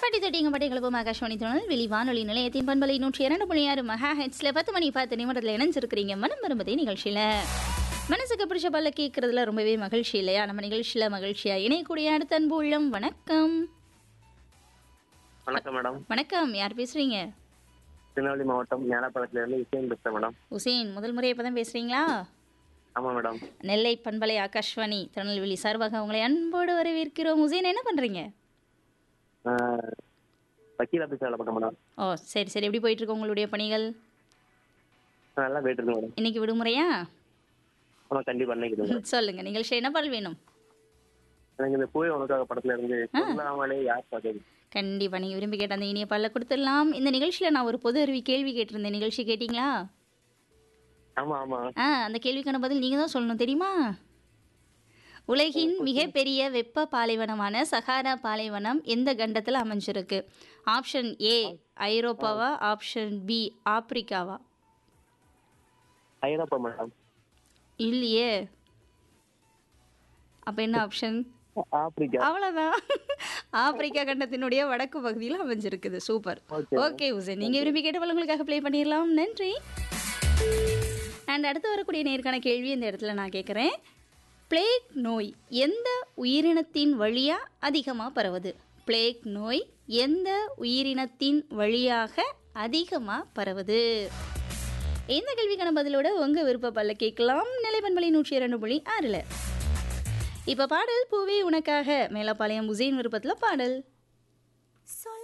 பட்டி தொட்டிங்க பட்டி கிளப்பும் ஆகாஷ்வாணி தொழில் வெளி வானொலி நிலையத்தின் பண்பலை நூற்றி இரண்டு புள்ளி ஆறு மெகா ஹெட்ஸ்ல பத்து மணி பத்து நிமிடத்தில் இணைஞ்சிருக்கிறீங்க மனம் மருமதி நிகழ்ச்சியில மனசுக்கு பிடிச்ச பல்ல கேட்கறதுல ரொம்பவே மகிழ்ச்சி இல்லையா நம்ம நிகழ்ச்சியில மகிழ்ச்சியா இணையக்கூடிய அடுத்த அன்பு உள்ளம் வணக்கம் வணக்கம் மேடம் வணக்கம் யார் பேசுறீங்க திருநெல்வேலி மாவட்டம் ஞானப்பழத்துல இருந்து விஷயம் பேசுறேன் மேடம் உசேன் முதல் முறை இப்பதான் பேசுறீங்களா ஆமா மேடம் நெல்லை பண்பலை ஆகாஷ்வாணி திருநெல்வேலி சார்பாக உங்களை அன்போடு வரவேற்கிறோம் உசேன் என்ன பண்றீங்க ஆஹ், வக்கீல் ஆபீஸ் வேலை பார்க்க மேடம் ஓ சரி சரி எப்படி போயிட்டு இருக்கு உங்களுடைய பணிகள் நல்லா போயிட்டு இருக்கு மேடம் இன்னைக்கு விடுமுறையா ஆமா கண்டிப்பா நினைக்கிறேன் சொல்லுங்க நிகழ்ச்சி என்ன பாடல் வேணும் எனக்கு இந்த பூவை உனக்காக படத்துல இருந்து சொல்லாமலே யார் பார்த்தது கண்டிப்பா நீங்க விரும்பி கேட்ட அந்த இனிய பாடல கொடுத்துடலாம் இந்த நிகழ்ச்சியில நான் ஒரு பொது அறிவி கேள்வி கேட்டிருந்தேன் நிகழ்ச்சி கேட்டீங்களா ஆமா ஆமா ஆ அந்த கேள்விக்கான பதில் நீங்க தான் சொல்லணும் தெரியுமா உலகின் மிகப்பெரிய வெப்ப பாலைவனமான சஹாரா பாலைவனம் எந்த கண்டத்தில் அமைஞ்சிருக்கு ஆப்ஷன் ஏ ஐரோப்பாவா ஆப்ஷன் பி ஆப்பிரிக்காவா ஐரோப்பா மேடம் இல்லையே அப்ப என்ன ஆப்ஷன் ஆப்பிரிக்கா அவ்வளவுதான் ஆப்பிரிக்கா கண்டத்தினுடைய வடக்கு பகுதியில் அமைஞ்சிருக்குது சூப்பர் Okay. ஓகே உசேன் நீங்க விரும்பி கேட்ட உங்களுக்காக ப்ளே பண்ணிடலாம் நன்றி அண்ட் அடுத்து வரக்கூடிய நேர்காண கேள்வி இந்த இடத்துல நான் கேட்குறேன் பிளேக் நோய் எந்த உயிரினத்தின் வழியா அதிகமாக பரவுது பிளேக் நோய் எந்த உயிரினத்தின் வழியாக அதிகமாக பரவுது இந்த கேள்விக்கான பதிலோட உங்க விருப்ப பல்ல கேட்கலாம் நிலைப்பண்பலை நூற்றி இரண்டு புள்ளி ஆறில் இப்போ பாடல் பூவே உனக்காக மேலப்பாளையம் உசேன் விருப்பத்தில் பாடல் Soy